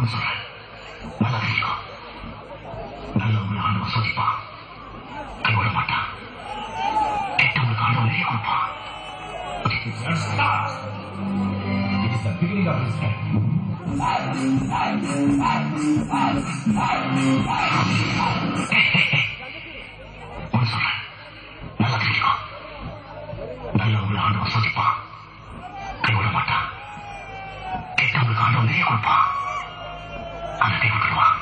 ஒண்ணு சொல்றேன் நல்லா தெரியும் நல்லவங்களை ஆண்டவன் சோதிப்பான் கைவிட மாட்டான் கெட்டவங்களுக்கு ஆண்டவன் நிறைய கொடுப்பான் Let's start. It is the beginning of his end. ஒண்ணு சொல்றேன் நல்லா தெரியும் நல்லவங்களை ஆண்டவன் சோதிப்பான் கைவிட மாட்டான் கெட்டவங்களுக்கு ஆண்டவன் நிறைய கொடுப்பான் ஆனா கைவிட்டுருவான்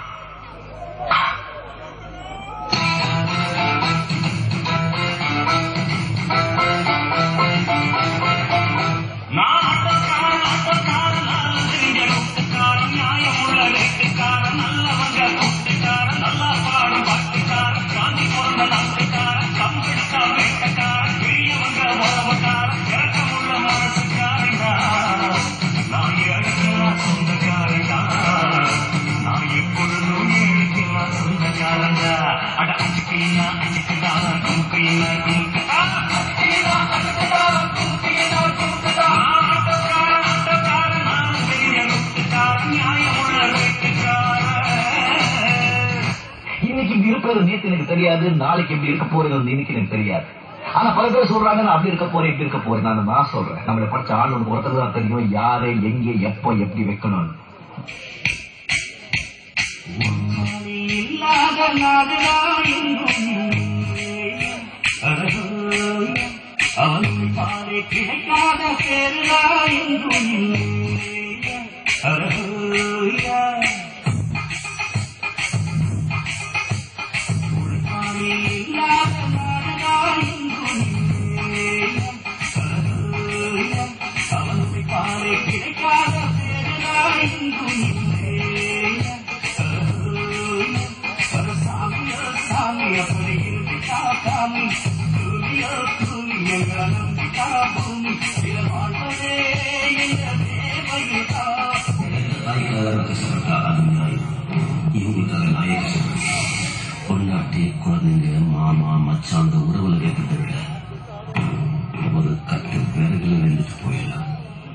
நான் ஆட்டக்காரன், ஆட்டக்காரன், நல்ல தெரிஞ்ச கூட்டுக்காரன், நியாயமுள்ள வேட்டுக்காரன், நல்லவங்க கூட்டுக்காரன், நல்லா பாடும் பாட்டுக்காரன், காந்தி பிறந்த நாட்டுக்காரன், கம்பிடிச்சா வேட்டக்காரன், பெரியவங்க உறவுக்காரன், இரக்கமுள்ள மனசுக்காரன்டா. நான் ஏழைக்கெல்லாம் சொந்தக்காரன்டா. நான் எப்பொழுதும் ஏழைக்கெல்லாம் சொந்தக்காரன்டா. அட அச்சுக்கையினா அச்சுக்குதா, குமுக்கையினா குமுக்குதா. அச்சுக்கையினா அச்சுக்குதா, குமுக்கையினா குமுக்குதா. நான் ஆட்டக்காரன், ஆட்டக்காரன், நான் பெரிய நுட்டுக்காரன், நியாயமுள்ள வேட்டுக்காரன். இன்னைக்கு இப்படி இருக்கிறது நேத்து எனக்கு தெரியாது நாளைக்கு எப்படி இருக்க போறது இன்னைக்கு எனக்கு தெரியாது ஆனா பல பேர் சொல்றாங்க நான் அப்படி இருக்க போறேன் இப்படி இருக்க போறேன் நான் நான் சொல்றேன் நம்மளை படிச்ச ஆள் ஒன்று ஒருத்தர் தான் தெரியும் யாரை எங்கே எப்போ எப்படி வைக்கணும்னு மணி இல்லாத நாடுடா எங்கும் அழகோய, அவனுக்கு பாதை கிடைக்காத பேருடா எங்கும் அழகோய. மணி இல்லாத நாடுடா எங்கும் அழகோய, அவனுக்கு பாதை கிடைக்காத பேருடா எங்கும் பொண்டாட்டி குழந்தைங்க மாமா மச்சான் அந்த உறவுல வைக்கிறத விட ஒரு கட்டு விறகுல வெந்துட்டு போயிடலாம்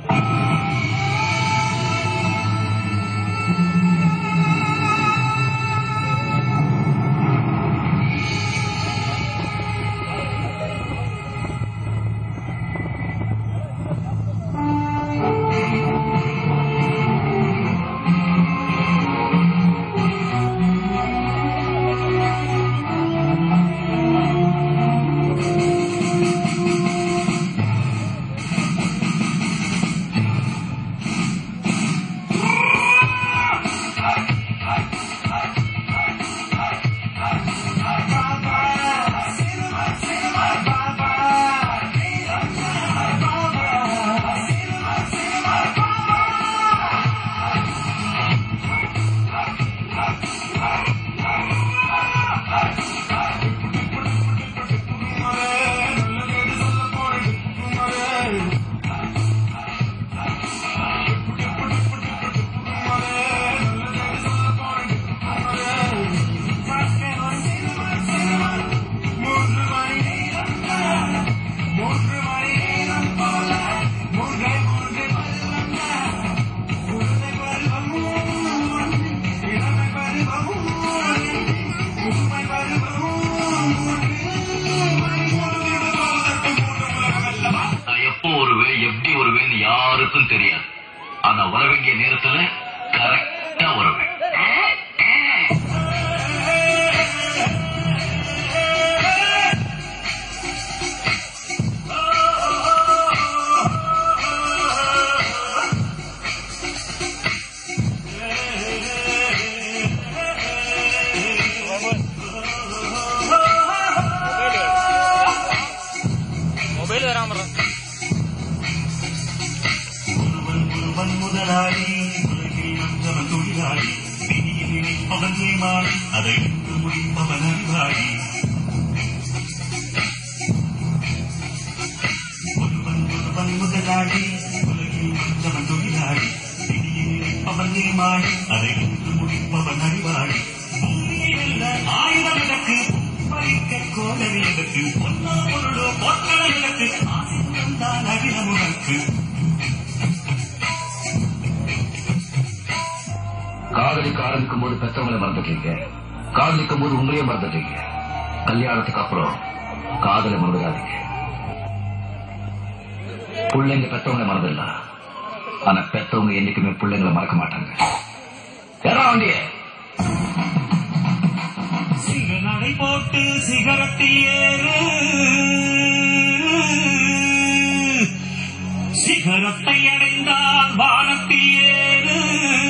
நான் எப்போ வருவேன் எப்படி வருவேன்னு யாருக்கும் தெரியாது ஆனா வர வேண்டிய நேரத்துல கரெக்டா வருவேன் മൊബൈൽ വരാൻ പറ ஒருவன் ஒருவன் முதலாளி உலகில் வந்தவன் தொழிலாளி விதியில் நினைப்பவன் ஏமாளி அதை வென்று முடிப்பவன் அறிவாளி ஒருவன் ஒருவன் முதலாளி உலகில் வந்தவன் தொழிலாளி விதியில் நினைப்பவன் ஏமாளி அதை வென்று முடிப்பவன் அறிவாளி பூமியில் உள்ள ஆயிரம் எனக்கு பறிக்க கோடரி எனக்கு பொன்னா பொருளோ பொற்கள எனக்கு ஆசை தான் அகிலம் உனக்கு காதலிக்க ஆரம்பிக்கும் போது பெற்றவங்களை மறந்துட்டீங்க காதலிக்கும் போது உங்களையே மறந்துட்டீங்க கல்யாணத்துக்கு அப்புறம் காதலை மறந்துடாதீங்க பிள்ளைங்க பெற்றவங்களை மறந்துடல ஆனா பெற்றவங்க என்னைக்குமே பிள்ளைங்களை மறக்க மாட்டாங்க ஏறா வண்டியே சிங்க நடை போட்டு சிகரத்தில் ஏறு சிகரத்தை அடைந்தால் வானத்தில் ஏறு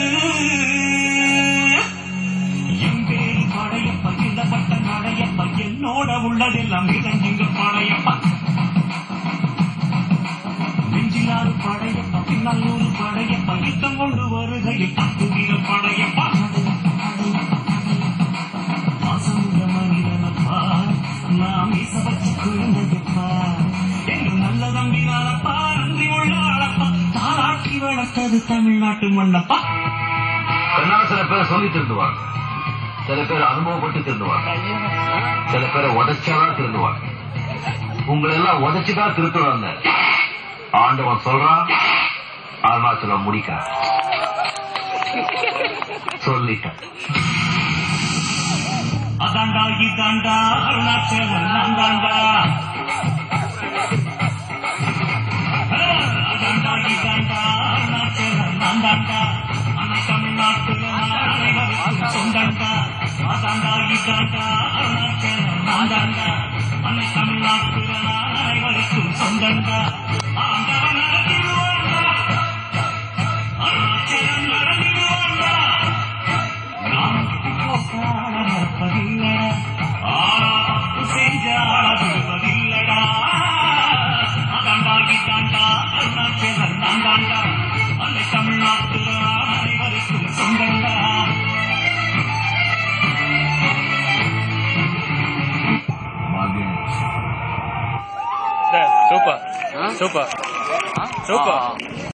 எங்கேயும் படையப்ப இடப்பட்ட நடையப்ப என்னோட உள்ளதெல்லாம் இறங்குங்க படையப்ப நெஞ்சிலாறு படையப்ப பின்னால் நூறு படையப்ப யுத்தம் கொண்டு வருகையில் தப்புகிற படையப்பா பாசமுள்ள மனிதனப்பா நாம் இசபச்சு குழந்தையப்பா எங்கள் நல்ல தம்பினாலப்பா நன்றி உள்ள ஆளப்பா தாளாட்டி வளர்த்தது தமிழ்நாட்டு மண்ணப்பா கண்ணா சில பேர் சொல்லி திருந்துவாங்க சில பேர் அனுபவப்பட்டு திருந்துவாங்க சில பேரை உதைச்சாதான் திருந்துவாங்க உங்களை எல்லாம் உதைச்சுதான் திருத்துவாங்க ஆண்டவன் சொல்றான் அருணாச்சலம் முடிக்க சொல்லிட்டேன் அதாண்டா இதாண்டா அருணாச்சலம் நான் தாண்டா அதாண்டா இதாண்டா அருணாச்சலம் நான் தாண்டா அன்னை தமிழ்நாட்டுல நான் அனைவருக்கும் சொந்தண்டா அதாண்டா இதாண்டா அருணாச்சலம் நான் தாண்டா அன்னை தமிழ்நாட்டுல நான் அனைவருக்கும் சொந்தண்டா ஆண்டவன் நடத்திடுவாண்டா அருணாச்சலம் நடத்திடுவாண்டா நாம் போக்காட மறப்பதில்லடா ஆராப்பு செஞ்சாட விடுவதில்லடா அதாண்டா இதாண்டா அருணாச்சலம் நான் தாண்டா அன்னை தமிழ்நாட்டுல அனைவருக்கும் சொந்தண்டா Super. Super. Super.